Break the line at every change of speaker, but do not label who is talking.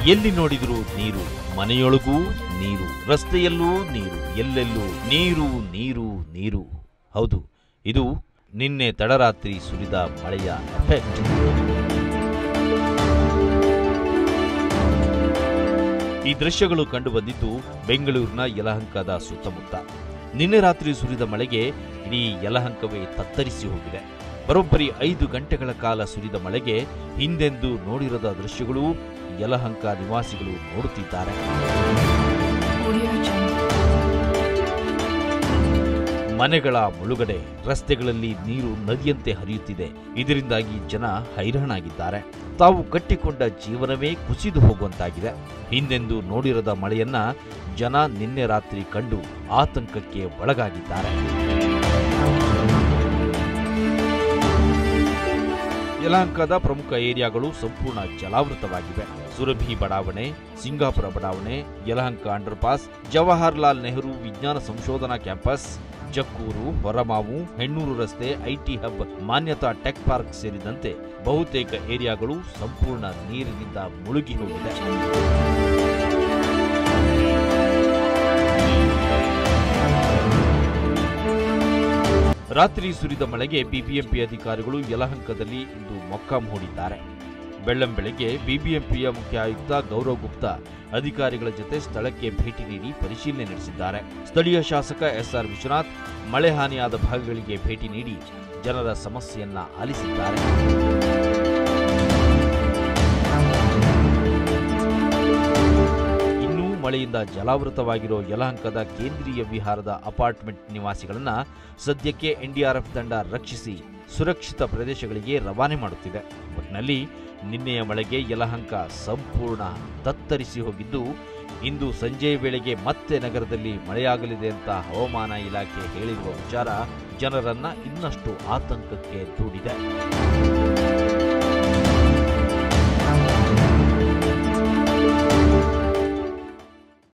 ಎಲ್ಲಿ ನೋಡಿದರೂ ನೀರು ಮನೆಯೊಳಗೂ ನೀರು ರಸ್ತೆಯಲ್ಲೂ ನೀರು ಎಲ್ಲೆಲ್ಲೂ ನೀರು ನೀರು ನೀರು ಹೌದು ಇದು ನಿನ್ನೆ ತಡರಾತ್ರಿ ಸುರಿದ ಮಳೆಯ ಎಫೆಕ್ಟ್ ಈ ದೃಶ್ಯಗಳು ಕಂಡುಬಂದಿದ್ದು ಬೆಂಗಳೂರಿನ ಯಲಹಂಕದ ಸುತ್ತಮುತ್ತ ನಿನ್ನೆ ರಾತ್ರಿ ಸುರಿದ ಮಳೆಗೆ ಇಡೀ ಯಲಹಂಕವೇ ತತ್ತರಿಸಿ ಹೋಗಿದೆ ಬರೋಬ್ಬರಿ ಐದು ಗಂಟೆಗಳ ಕಾಲ ಸುರಿದ ಮಳೆಗೆ ಹಿಂದೆಂದೂ ನೋಡಿರದ ದೃಶ್ಯಗಳು ಯಲಹಂಕ ನಿವಾಸಿಗಳು ನೋಡುತ್ತಿದ್ದಾರೆ
Audio Jungle.
ಮನೆಗಳ ಮುಳುಗಡೆ ರಸ್ತೆಗಳಲ್ಲಿ ನೀರು ನದಿಯಂತೆ ಹರಿಯುತ್ತಿದೆ ಇದರಿಂದಾಗಿ ಜನ ಹೈರಾಣಾಗಿದ್ದಾರೆ ತಾವು ಕಟ್ಟಿಕೊಂಡ ಜೀವನವೇ ಕುಸಿದು ಹೋಗುವಂತಾಗಿದೆ ಹಿಂದೆಂದೂ ನೋಡಿರದ ಮಳೆಯನ್ನ ಜನ ನಿನ್ನೆ ರಾತ್ರಿ ಕಂಡು ಆತಂಕಕ್ಕೆ ಒಳಗಾಗಿದ್ದಾರೆ ಯಲಹಂಕದ ಪ್ರಮುಖ ಏರಿಯಾಗಳು ಸಂಪೂರ್ಣ ಜಲಾವೃತವಾಗಿವೆ ಸುರಭಿ ಬಡಾವಣೆ ಸಿಂಗಾಪುರ ಬಡಾವಣೆ ಯಲಹಂಕ ಅಂಡರ್ಪಾಸ್ ಜವಾಹರ್ಲಾಲ್ ನೆಹರು ವಿಜ್ಞಾನ ಸಂಶೋಧನಾ ಕ್ಯಾಂಪಸ್ ಜಕ್ಕೂರು ಹೊರಮಾವು ಹೆಣ್ಣೂರು ರಸ್ತೆ IT hub Manyata tech park ಸೇರಿದಂತೆ ಬಹುತೇಕ ಏರಿಯಾಗಳು ಸಂಪೂರ್ಣ ನೀರಿನಿಂದ ಮುಳುಗಿ ಹೋಗಿದೆ ರಾತ್ರಿ ಸುರಿದ ಮಳೆಗೆ ಬಿಬಿಎಂಪಿ ಅಧಿಕಾರಿಗಳು ಯಲಹಂಕದಲ್ಲಿ ಇಂದು ಮೊಕ್ಕಾಂ ಹೂಡಿದ್ದಾರೆ ಬೆಳ್ಳಂ ಬೆಳಗ್ಗೆ ಬಿಬಿಎಂಪಿಯ ಮುಖ್ಯ ಆಯುಕ್ತ ಗೌರವ್ ಗುಪ್ತಾ ಅಧಿಕಾರಿಗಳ ಜೊತೆ ಸ್ಥಳಕ್ಕೆ ಭೇಟಿ ನೀಡಿ ಪರಿಶೀಲನೆ ನಡೆಸಿದ್ದಾರೆ ಸ್ಥಳೀಯ ಶಾಸಕ ಎಸ್ಆರ್ ವಿಶ್ವನಾಥ್ ಮಳೆ ಹಾನಿಯಾದ ಭಾಗಗಳಿಗೆ ಭೇಟಿ ನೀಡಿ ಜನರ ಸಮಸ್ಯೆಯನ್ನ ಆಲಿಸಿದ್ದಾರೆ ಇನ್ನೂ ಮಳೆಯಿಂದ ಜಲಾವೃತವಾಗಿರೋ ಯಲಹಂಕದ ಕೇಂದ್ರೀಯ ವಿಹಾರದ ಅಪಾರ್ಟ್ಮೆಂಟ್ ನಿವಾಸಿಗಳನ್ನ ಸದ್ಯಕ್ಕೆ ಎನ್ಡಿಆರ್ಎಫ್ ತಂಡ ರಕ್ಷಿಸಿ ಸುರಕ್ಷಿತ ಪ್ರದೇಶಗಳಿಗೆ ರವಾನೆ ಮಾಡುತ್ತಿದೆ ಒಟ್ಟಿನಲ್ಲಿ ನಿನ್ನೆಯ ಮಳೆಗೆ ಯಲಹಂಕ ಸಂಪೂರ್ಣ ತತ್ತರಿಸಿ ಹೋಗಿದ್ದು ಇಂದು ಸಂಜೆಯ ವೇಳೆಗೆ ಮತ್ತೆ ನಗರದಲ್ಲಿ ಮಳೆಯಾಗಲಿದೆ ಅಂತ ಹವಾಮಾನ ಇಲಾಖೆ ಹೇಳಿರುವ ವಿಚಾರ ಜನರನ್ನ ಇನ್ನಷ್ಟು ಆತಂಕಕ್ಕೆ ದೂಡಿದೆ